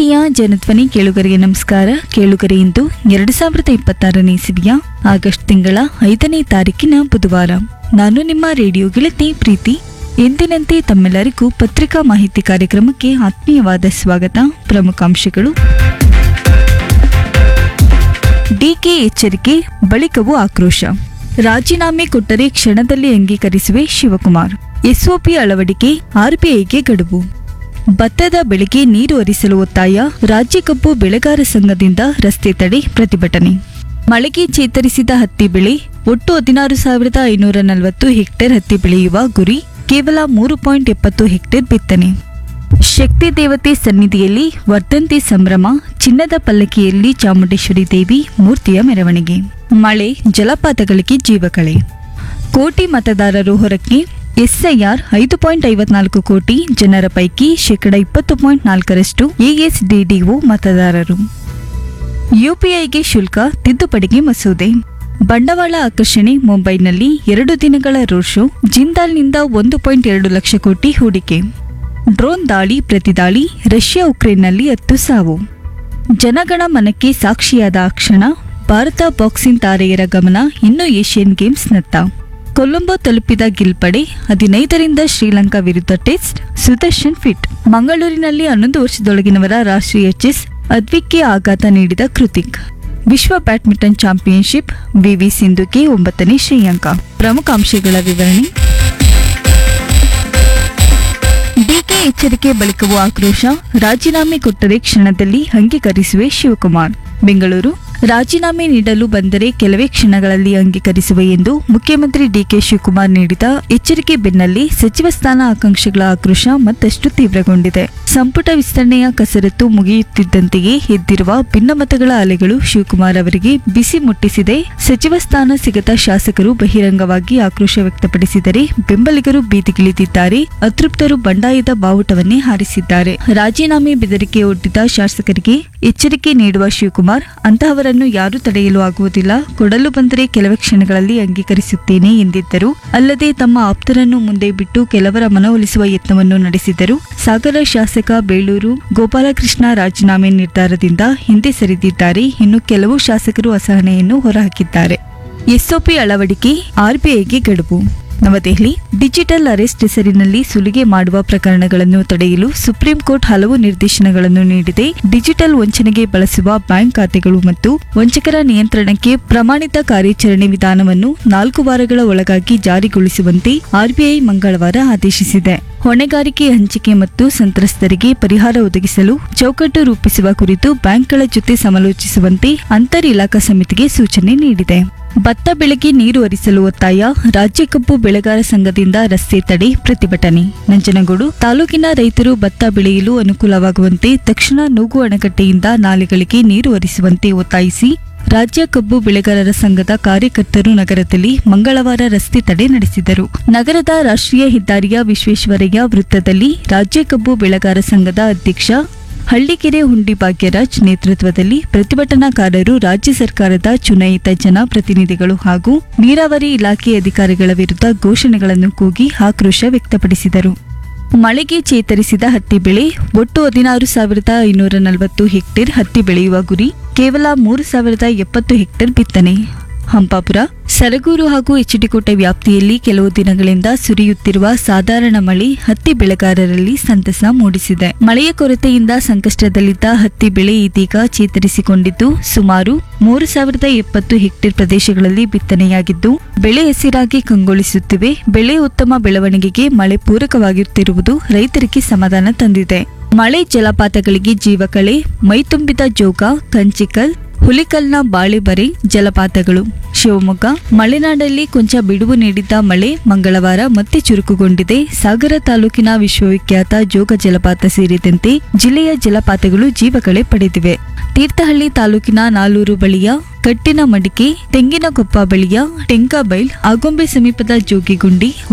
ಪ್ರೀತಿಯ ಜನಧ್ವನಿ ಕೇಳುಗರಿಗೆ ನಮಸ್ಕಾರ ಕೇಳುಗರೆ ಇಂದು ಎರಡು ಸಾವಿರದ ಇಪ್ಪತ್ತಾರನೇ ಇಸವಿಯ ಆಗಸ್ಟ್ ತಿಂಗಳ ಐದನೇ ತಾರೀಕಿನ ಬುಧವಾರ ನಾನು ನಿಮ್ಮ ರೇಡಿಯೋ ಗೆಳತಿ ಪ್ರೀತಿ ಎಂದಿನಂತೆ ತಮ್ಮೆಲ್ಲರಿಗೂ ಪತ್ರಿಕಾ ಮಾಹಿತಿ ಕಾರ್ಯಕ್ರಮಕ್ಕೆ ಆತ್ಮೀಯವಾದ ಸ್ವಾಗತ ಪ್ರಮುಖಾಂಶಗಳು ಡಿಕೆ ಎಚ್ಚರಿಕೆ ಬಳಿಕವೂ ಆಕ್ರೋಶ ರಾಜೀನಾಮೆ ಕೊಟ್ಟರೆ ಕ್ಷಣದಲ್ಲಿ ಅಂಗೀಕರಿಸುವೆ ಶಿವಕುಮಾರ್ ಎಸ್ಒಪಿ ಅಳವಡಿಕೆ ಆರ್ಬಿಐಗೆ ಗಡುವು ಭತ್ತದ ಬೆಳೆಗೆ ನೀರು ಹರಿಸಲು ಒತ್ತಾಯ ರಾಜ್ಯ ಕಬ್ಬು ಬೆಳೆಗಾರ ಸಂಘದಿಂದ ರಸ್ತೆ ತಡೆ ಪ್ರತಿಭಟನೆ ಮಳೆಗೆ ಚೇತರಿಸಿದ ಹತ್ತಿ ಬೆಳೆ ಒಟ್ಟು ಹದಿನಾರು ಸಾವಿರದ ಐನೂರ ನಲವತ್ತು ಹೆಕ್ಟೇರ್ ಹತ್ತಿ ಬೆಳೆಯುವ ಗುರಿ ಕೇವಲ ಮೂರು ಪಾಯಿಂಟ್ ಎಪ್ಪತ್ತು ಹೆಕ್ಟೇರ್ ಬಿತ್ತನೆ ಶಕ್ತಿ ದೇವತೆ ಸನ್ನಿಧಿಯಲ್ಲಿ ವರ್ಧಂತಿ ಸಂಭ್ರಮ ಚಿನ್ನದ ಪಲ್ಲಕ್ಕಿಯಲ್ಲಿ ಚಾಮುಂಡೇಶ್ವರಿ ದೇವಿ ಮೂರ್ತಿಯ ಮೆರವಣಿಗೆ ಮಳೆ ಜಲಪಾತಗಳಿಗೆ ಜೀವಕಳೆ ಕೋಟಿ ಮತದಾರರು ಹೊರಕ್ಕೆ ಎಸ್ಐಆರ್ ಐದು ಪಾಯಿಂಟ್ ಐವತ್ನಾಲ್ಕು ಕೋಟಿ ಜನರ ಪೈಕಿ ಶೇಕಡ ಇಪ್ಪತ್ತು ಪಾಯಿಂಟ್ ನಾಲ್ಕರಷ್ಟು ಎಎಸ್ಡಿಡಿಒ ಮತದಾರರು ಯುಪಿಐಗೆ ಶುಲ್ಕ ತಿದ್ದುಪಡಿಗೆ ಮಸೂದೆ ಬಂಡವಾಳ ಆಕರ್ಷಣೆ ಮುಂಬೈನಲ್ಲಿ ಎರಡು ದಿನಗಳ ರೋಡ್ ಶೋ ಜಿಂದಾಲ್ನಿಂದ ಒಂದು ಪಾಯಿಂಟ್ ಎರಡು ಲಕ್ಷ ಕೋಟಿ ಹೂಡಿಕೆ ಡ್ರೋನ್ ದಾಳಿ ಪ್ರತಿದಾಳಿ ರಷ್ಯಾ ಉಕ್ರೇನ್ನಲ್ಲಿ ಹತ್ತು ಸಾವು ಜನಗಣ ಮನಕ್ಕೆ ಸಾಕ್ಷಿಯಾದ ಆ ಕ್ಷಣ ಭಾರತ ಬಾಕ್ಸಿಂಗ್ ತಾರೆಯರ ಗಮನ ಇನ್ನೂ ಏಷ್ಯನ್ ಗೇಮ್ಸ್ನತ್ತ ಕೊಲಂಬೋ ತಲುಪಿದ ಗಿಲ್ಪಡೆ ಹದಿನೈದರಿಂದ ಶ್ರೀಲಂಕಾ ವಿರುದ್ಧ ಟೆಸ್ಟ್ ಸುದರ್ಶನ್ ಫಿಟ್ ಮಂಗಳೂರಿನಲ್ಲಿ ಹನ್ನೊಂದು ವರ್ಷದೊಳಗಿನವರ ರಾಷ್ಟ್ರೀಯ ಚೆಸ್ ಅದ್ವಿಕ್ಗೆ ಆಘಾತ ನೀಡಿದ ಕೃತಿಕ್ ವಿಶ್ವ ಬ್ಯಾಡ್ಮಿಂಟನ್ ಚಾಂಪಿಯನ್ಶಿಪ್ ವಿವಿ ಸಿಂಧುಗೆ ಒಂಬತ್ತನೇ ಶ್ರೇಯಾಂಕ ಪ್ರಮುಖ ಅಂಶಗಳ ವಿವರಣೆ ಡಿಕೆ ಎಚ್ಚರಿಕೆ ಬಳಿಕವೂ ಆಕ್ರೋಶ ರಾಜೀನಾಮೆ ಕೊಟ್ಟರೆ ಕ್ಷಣದಲ್ಲಿ ಅಂಗೀಕರಿಸುವೆ ಶಿವಕುಮಾರ್ ಬೆಂಗಳೂರು ರಾಜೀನಾಮೆ ನೀಡಲು ಬಂದರೆ ಕೆಲವೇ ಕ್ಷಣಗಳಲ್ಲಿ ಅಂಗೀಕರಿಸುವೆ ಎಂದು ಮುಖ್ಯಮಂತ್ರಿ ಡಿಕೆ ಶಿವಕುಮಾರ್ ನೀಡಿದ ಎಚ್ಚರಿಕೆ ಬೆನ್ನಲ್ಲೇ ಸಚಿವ ಸ್ಥಾನ ಆಕಾಂಕ್ಷಿಗಳ ಆಕ್ರೋಶ ಮತ್ತಷ್ಟು ತೀವ್ರಗೊಂಡಿದೆ ಸಂಪುಟ ವಿಸ್ತರಣೆಯ ಕಸರತ್ತು ಮುಗಿಯುತ್ತಿದ್ದಂತೆಯೇ ಎದ್ದಿರುವ ಭಿನ್ನಮತಗಳ ಅಲೆಗಳು ಶಿವಕುಮಾರ್ ಅವರಿಗೆ ಬಿಸಿ ಮುಟ್ಟಿಸಿದೆ ಸಚಿವ ಸ್ಥಾನ ಸಿಗದ ಶಾಸಕರು ಬಹಿರಂಗವಾಗಿ ಆಕ್ರೋಶ ವ್ಯಕ್ತಪಡಿಸಿದರೆ ಬೆಂಬಲಿಗರು ಬೀದಿಗಿಳಿದಿದ್ದಾರೆ ಅತೃಪ್ತರು ಬಂಡಾಯದ ಬಾವುಟವನ್ನೇ ಹಾರಿಸಿದ್ದಾರೆ ರಾಜೀನಾಮೆ ಬೆದರಿಕೆ ಒಡ್ಡಿದ ಶಾಸಕರಿಗೆ ಎಚ್ಚರಿಕೆ ನೀಡುವ ಶಿವಕುಮಾರ್ ಅಂತಹವರನ್ನು ಯಾರೂ ತಡೆಯಲು ಆಗುವುದಿಲ್ಲ ಕೊಡಲು ಬಂದರೆ ಕೆಲವೇ ಕ್ಷಣಗಳಲ್ಲಿ ಅಂಗೀಕರಿಸುತ್ತೇನೆ ಎಂದಿದ್ದರು ಅಲ್ಲದೆ ತಮ್ಮ ಆಪ್ತರನ್ನು ಮುಂದೆ ಬಿಟ್ಟು ಕೆಲವರ ಮನವೊಲಿಸುವ ಯತ್ನವನ್ನು ನಡೆಸಿದರು ಸಾಗರ ಶಾಸಕ ಬೇಳೂರು ಗೋಪಾಲಕೃಷ್ಣ ರಾಜೀನಾಮೆ ನಿರ್ಧಾರದಿಂದ ಹಿಂದೆ ಸರಿದಿದ್ದಾರೆ ಇನ್ನು ಕೆಲವು ಶಾಸಕರು ಅಸಹನೆಯನ್ನು ಹೊರಹಾಕಿದ್ದಾರೆ ಎಸ್ಒಪಿ ಅಳವಡಿಕೆ ಆರ್ಬಿಐಗೆ ಗಡುವು ನವದೆಹಲಿ ಡಿಜಿಟಲ್ ಅರೆಸ್ಟ್ ಹೆಸರಿನಲ್ಲಿ ಸುಲಿಗೆ ಮಾಡುವ ಪ್ರಕರಣಗಳನ್ನು ತಡೆಯಲು ಸುಪ್ರೀಂ ಕೋರ್ಟ್ ಹಲವು ನಿರ್ದೇಶನಗಳನ್ನು ನೀಡಿದೆ ಡಿಜಿಟಲ್ ವಂಚನೆಗೆ ಬಳಸುವ ಬ್ಯಾಂಕ್ ಖಾತೆಗಳು ಮತ್ತು ವಂಚಕರ ನಿಯಂತ್ರಣಕ್ಕೆ ಪ್ರಮಾಣಿತ ಕಾರ್ಯಾಚರಣೆ ವಿಧಾನವನ್ನು ನಾಲ್ಕು ವಾರಗಳ ಒಳಗಾಗಿ ಜಾರಿಗೊಳಿಸುವಂತೆ ಆರ್ಬಿಐ ಮಂಗಳವಾರ ಆದೇಶಿಸಿದೆ ಹೊಣೆಗಾರಿಕೆ ಹಂಚಿಕೆ ಮತ್ತು ಸಂತ್ರಸ್ತರಿಗೆ ಪರಿಹಾರ ಒದಗಿಸಲು ಚೌಕಟ್ಟು ರೂಪಿಸುವ ಕುರಿತು ಬ್ಯಾಂಕ್ಗಳ ಜೊತೆ ಸಮಾಲೋಚಿಸುವಂತೆ ಅಂತರ್ ಇಲಾಖಾ ಸಮಿತಿಗೆ ಸೂಚನೆ ನೀಡಿದೆ ಭತ್ತ ಬೆಳೆಗೆ ನೀರು ಹರಿಸಲು ಒತ್ತಾಯ ರಾಜ್ಯ ಕಬ್ಬು ಬೆಳೆಗಾರ ಸಂಘದಿಂದ ರಸ್ತೆ ತಡೆ ಪ್ರತಿಭಟನೆ ನಂಜನಗೂಡು ತಾಲೂಕಿನ ರೈತರು ಭತ್ತ ಬೆಳೆಯಲು ಅನುಕೂಲವಾಗುವಂತೆ ತಕ್ಷಣ ನೂಗು ಅಣೆಕಟ್ಟೆಯಿಂದ ನಾಲೆಗಳಿಗೆ ನೀರು ಹರಿಸುವಂತೆ ಒತ್ತಾಯಿಸಿ ರಾಜ್ಯ ಕಬ್ಬು ಬೆಳೆಗಾರರ ಸಂಘದ ಕಾರ್ಯಕರ್ತರು ನಗರದಲ್ಲಿ ಮಂಗಳವಾರ ರಸ್ತೆ ತಡೆ ನಡೆಸಿದರು ನಗರದ ರಾಷ್ಟ್ರೀಯ ಹೆದ್ದಾರಿಯ ವಿಶ್ವೇಶ್ವರಯ್ಯ ವೃತ್ತದಲ್ಲಿ ರಾಜ್ಯ ಕಬ್ಬು ಬೆಳೆಗಾರ ಸಂಘದ ಅಧ್ಯಕ್ಷ ಹಳ್ಳಿಕೆರೆ ಹುಂಡಿ ಭಾಗ್ಯರಾಜ್ ನೇತೃತ್ವದಲ್ಲಿ ಪ್ರತಿಭಟನಾಕಾರರು ರಾಜ್ಯ ಸರ್ಕಾರದ ಚುನಾಯಿತ ಜನಪ್ರತಿನಿಧಿಗಳು ಹಾಗೂ ನೀರಾವರಿ ಇಲಾಖೆ ಅಧಿಕಾರಿಗಳ ವಿರುದ್ಧ ಘೋಷಣೆಗಳನ್ನು ಕೂಗಿ ಆಕ್ರೋಶ ವ್ಯಕ್ತಪಡಿಸಿದರು ಮಳೆಗೆ ಚೇತರಿಸಿದ ಹತ್ತಿ ಬೆಳೆ ಒಟ್ಟು ಹದಿನಾರು ಸಾವಿರದ ಐನೂರ ನಲವತ್ತು ಹೆಕ್ಟೇರ್ ಹತ್ತಿ ಬೆಳೆಯುವ ಗುರಿ ಕೇವಲ ಮೂರು ಸಾವಿರದ ಎಪ್ಪತ್ತು ಹೆಕ್ಟೇರ್ ಬಿತ್ತನೆ ಹಂಪಾಪುರ ಸರಗೂರು ಹಾಗೂ ಎಚ್ಡಿಕೋಟೆ ವ್ಯಾಪ್ತಿಯಲ್ಲಿ ಕೆಲವು ದಿನಗಳಿಂದ ಸುರಿಯುತ್ತಿರುವ ಸಾಧಾರಣ ಮಳೆ ಹತ್ತಿ ಬೆಳೆಗಾರರಲ್ಲಿ ಸಂತಸ ಮೂಡಿಸಿದೆ ಮಳೆಯ ಕೊರತೆಯಿಂದ ಸಂಕಷ್ಟದಲ್ಲಿದ್ದ ಹತ್ತಿ ಬೆಳೆ ಇದೀಗ ಚೇತರಿಸಿಕೊಂಡಿದ್ದು ಸುಮಾರು ಮೂರು ಸಾವಿರದ ಎಪ್ಪತ್ತು ಹೆಕ್ಟೇರ್ ಪ್ರದೇಶಗಳಲ್ಲಿ ಬಿತ್ತನೆಯಾಗಿದ್ದು ಬೆಳೆ ಹಸಿರಾಗಿ ಕಂಗೊಳಿಸುತ್ತಿವೆ ಬೆಳೆ ಉತ್ತಮ ಬೆಳವಣಿಗೆಗೆ ಮಳೆ ಪೂರಕವಾಗಿರುತ್ತಿರುವುದು ರೈತರಿಗೆ ಸಮಾಧಾನ ತಂದಿದೆ ಮಳೆ ಜಲಪಾತಗಳಿಗೆ ಜೀವಕಳೆ ಮೈತುಂಬಿದ ಜೋಗ ಕಂಚಿಕಲ್ ಹುಲಿಕಲ್ನ ಬಾಳೆಬರೆ ಜಲಪಾತಗಳು ಶಿವಮೊಗ್ಗ ಮಲೆನಾಡಲ್ಲಿ ಕೊಂಚ ಬಿಡುವು ನೀಡಿದ್ದ ಮಳೆ ಮಂಗಳವಾರ ಮತ್ತೆ ಚುರುಕುಗೊಂಡಿದೆ ಸಾಗರ ತಾಲೂಕಿನ ವಿಶ್ವವಿಖ್ಯಾತ ಜೋಗ ಜಲಪಾತ ಸೇರಿದಂತೆ ಜಿಲ್ಲೆಯ ಜಲಪಾತಗಳು ಜೀವಕಳೆ ಪಡೆದಿವೆ ತೀರ್ಥಹಳ್ಳಿ ತಾಲೂಕಿನ ನಾಲೂರು ಬಳಿಯ ಕಟ್ಟಿನ ಮಡಿಕೆ ತೆಂಗಿನಕೊಪ್ಪ ಬಳಿಯ ಟೆಂಕಬೈಲ್ ಆಗೊಂಬೆ ಸಮೀಪದ ಜೋಗಿಗುಂಡಿ